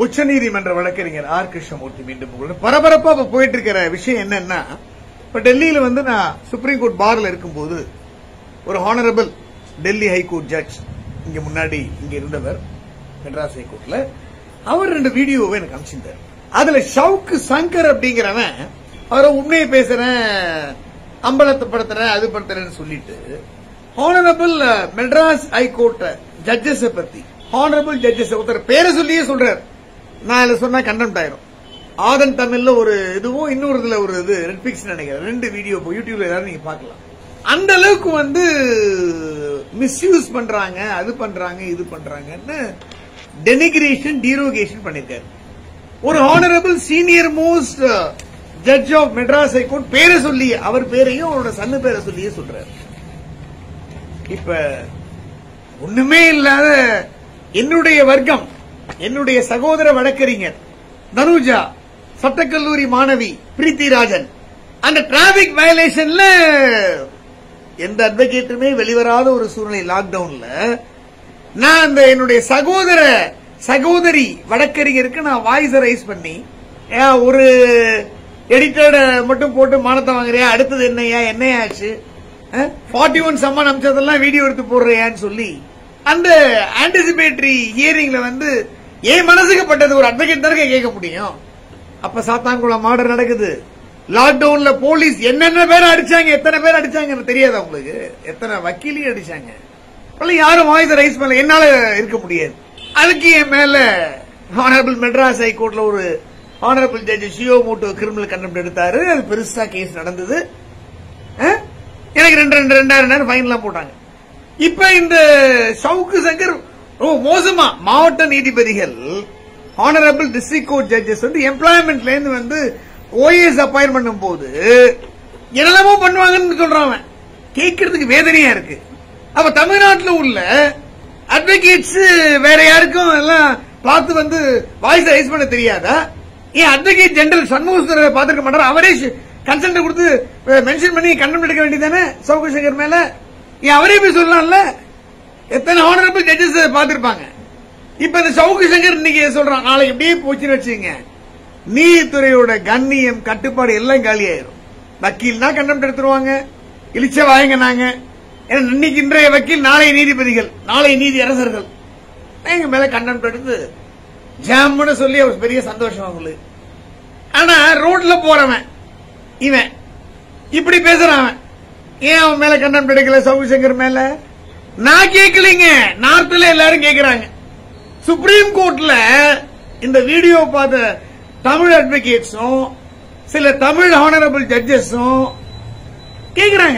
உச்சநீதிமன்ற வழக்கறிஞர் ஆர் கிருஷ்ணமூர்த்தி மீண்டும் உங்களோட பரபரப்பா இப்ப போயிட்டு இருக்கிற விஷயம் என்னன்னா இப்ப டெல்லியில வந்து நான் சுப்ரீம் கோர்ட் பார்ல இருக்கும்போது ஒரு ஹானரபிள் டெல்லி ஹைகோர்ட் ஜட்ஜ் இங்க முன்னாடி இங்க இருந்தவர் மெட்ராஸ் ஹைகோர்ட்ல அவர் ரெண்டு வீடியோவை எனக்கு அனுப்பிச்சிருந்தார் அதுல ஷவுக்கு சங்கர் அப்படிங்கிறவன் அவரை உண்மையை பேசுறேன் அம்பலத்தைப்படுத்துறேன் அது படுத்துறேன்னு சொல்லிட்டு ஹானரபிள் மெட்ராஸ் ஹைகோர்ட் ஜட்ஜஸ் பத்தி ஹானரபிள் ஜட்ஜஸ் ஒருத்தர் பேரை சொல்லியே சொல்றாரு நான் இதுல சொன்னா கண்டெம்ட் ஆயிரும் ஆதன் தமிழ்ல ஒரு இதுவும் இன்னொரு இதுல ஒரு இது ரெட்பிக்ஸ் நினைக்கிறேன் ரெண்டு வீடியோ இப்போ யூடியூப்ல எல்லாரும் நீங்க பார்க்கலாம் அந்த அளவுக்கு வந்து மிஸ்யூஸ் பண்றாங்க அது பண்றாங்க இது பண்றாங்கன்னு டெனிகிரேஷன் டீரோகேஷன் பண்ணிருக்காரு ஒரு honourable senior most judge of Madras high court பேரை சொல்லி அவர் பேரையும் அவரோட சன்னு பேரை சொல்லியே சொல்றாரு இப்ப ஒண்ணுமே இல்லாத என்னுடைய வர்க்கம் என்னுடைய சகோதர வழக்கறிஞர் தனுஜா சட்டக்கல்லூரி மாணவி பிரீத்தி ராஜன் அந்த டிராபிக் வயலேஷன்ல எந்த அட்வொகேட்டுமே வெளிவராத ஒரு சூழ்நிலை லாக்டவுன்ல நான் அந்த என்னுடைய சகோதர சகோதரி வழக்கறிஞருக்கு நான் வாய்ஸ் ரைஸ் பண்ணி ஏன் ஒரு எடிட்டர் மட்டும் போட்டு மானத்தை வாங்குறியா அடுத்தது என்னையா என்னையாச்சு ஃபார்ட்டி ஒன் சம்மன் அமிச்சதெல்லாம் வீடியோ எடுத்து போடுறியான்னு சொல்லி அந்த ஆன்டிசிபேட்டரி ஹியரிங்ல வந்து என் மனசுக்கு பட்டது ஒரு அட்வொகேட் தானே கேட்க முடியும் அப்ப சாத்தான்குளம் மாடர் நடக்குது லாக்டவுன்ல போலீஸ் என்னென்ன பேர் அடிச்சாங்க எத்தனை பேர் அடிச்சாங்கன்னு தெரியாதா உங்களுக்கு எத்தனை வக்கீலையும் அடிச்சாங்க அப்பெல்லாம் யாரும் வாய்ஸ் ரைஸ் பண்ணல என்னால இருக்க முடியாது அதுக்கு என் மேல ஹானரபிள் மெட்ராஸ் ஹைகோர்ட்ல ஒரு honourable judge suo motu criminal contempt எடுத்தாரு அது பெருசா கேஸ் நடந்தது அஹ்? எனக்கு ரெண்டு ரெண்டு ரெண்டாயிரம் நேரம் ஃபைன்லாம் போட்டாங்க இப்ப இந்த சவுக்கு சங்கர் ஓ மோசமா மாவட்ட நீதிபதிகள் ஹானரபிள் டிஸ்ட்ரிக்ட் கோர்ட் ஜட்ஜஸ் வந்து எம்ப்ளாய்மெண்ட்ல இருந்து வந்து ஓஎஸ் அப்பாயின் பண்ணும் போது என்னெல்லாமோ பண்ணுவாங்கன்னு சொல்றான் அவன். கேட்கறதுக்கு வேதனையா இருக்கு அப்ப தமிழ்நாட்டில் உள்ள அட்வொகேட்ஸ் வேற யாருக்கும் எல்லாம் பார்த்து வந்து வாய்ஸ் ரைஸ் பண்ண தெரியாதா ஏன் அட்வொகேட் ஜெனரல் சண்முகசுந்தர பார்த்திருக்க மாட்டார் அவரே கன்சல்ட் கொடுத்து மென்ஷன் பண்ணி கண்டம் எடுக்க வேண்டியதானே சவுக்கு சங்கர் மேல ஏன் அவரே போய் சொல்லலாம்ல எத்தனை ஹானரபிள் ஜட்ஜஸ் பார்த்திருப்பாங்க இப்ப இந்த சவுக்கு சங்கர் இன்னைக்கு சொல்றான் நாளைக்கு இப்படியே போச்சுன்னு வச்சுங்க நீதித்துறையோட கண்ணியம் கட்டுப்பாடு எல்லாம் காலியாயிரும் வக்கீல்னா கண்டம் எடுத்துருவாங்க இழிச்ச வாங்கினாங்க ஏன்னா இன்னைக்கு இன்றைய வக்கீல் நாளைய நீதிபதிகள் நாளைய நீதி அரசர்கள் எங்க மேல கண்டம் எடுத்து ஜாம்னு சொல்லி ஒரு பெரிய சந்தோஷம் அவங்களுக்கு ஆனா ரோட்ல போறவன் இவன் இப்படி பேசுறான் அவன் ஏன் அவன் மேல கண்டம் எடுக்கல சவுக்கு சங்கர் மேல நான் கேட்கலீங்க நார்த்ல எல்லாரும் கேக்குறாங்க சுப்ரீம் கோர்ட்ல இந்த வீடியோ பார்த்த தமிழ் அட்வொகேட்ஸும் சில தமிழ் ஹானரபிள் ஜட்ஜஸும் கேக்குறாங்க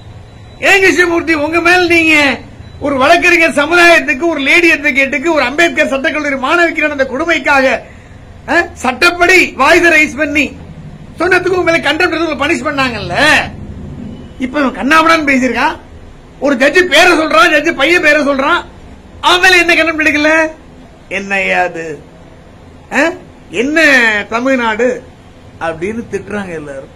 ஏன் கிருஷ்ணமூர்த்தி உங்க மேல நீங்க ஒரு வழக்கறிஞர் சமுதாயத்துக்கு ஒரு லேடி அட்வொகேட்டுக்கு ஒரு அம்பேத்கர் சட்டக்கல்லூரி மாணவிக்கு நடந்த கொடுமைக்காக அஹ், சட்டப்படி வாய்ஸ் ரைஸ் பண்ணி சொன்னதுக்கு உங்க மேல கண்டெம்ட் பனிஷ் பண்ணாங்கல்ல இப்ப இவன் கண்ணாமடான்னு பேசியிருக்கான் ஒரு ஜட்ஜி பேரை சொல்றான் ஜட்ஜி பையன் பேரை சொல்றான் அவன் மேல என்ன கண்டெம்ட் எடுக்கல என்னையா அது அஹ்? என்ன தமிழ்நாடு அப்படின்னு திட்டுறாங்க எல்லாரும்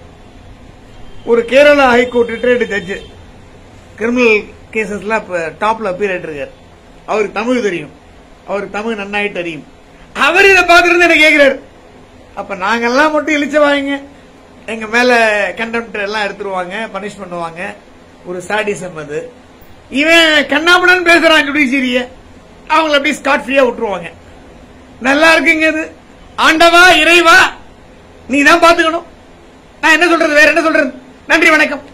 ஒரு Kerala high court retired judge criminal கேசஸ்ல இப்ப டாப்ல அப்பீல் ஆயிட்டு இருக்காரு அவருக்கு தமிழ் தெரியும் அவருக்கு தமிழ் நன்னாயிட்டு தெரியும் அவர் இதை பார்த்துருந்து என்ன கேக்குறாரு அப்ப நாங்கெல்லாம் மட்டும் இழிச்ச வாங்க எங்க மேல கண்டெம்ட் எல்லாம் எடுத்துருவாங்க பனிஷ் பண்ணுவாங்க ஒரு சாடிசம் அது இவன் கண்ணாபுடன் பேசுறான் ஜுடிஷியரிய அவங்கள அப்படியே ஸ்காட் ஃப்ரீயா விட்டுருவாங்க நல்லா இருக்குங்க இது ஆண்டவா இறைவா நீ தான் பாத்துக்கணும் நான் என்ன சொல்றது வேற என்ன சொல்றது நன்றி வணக்கம்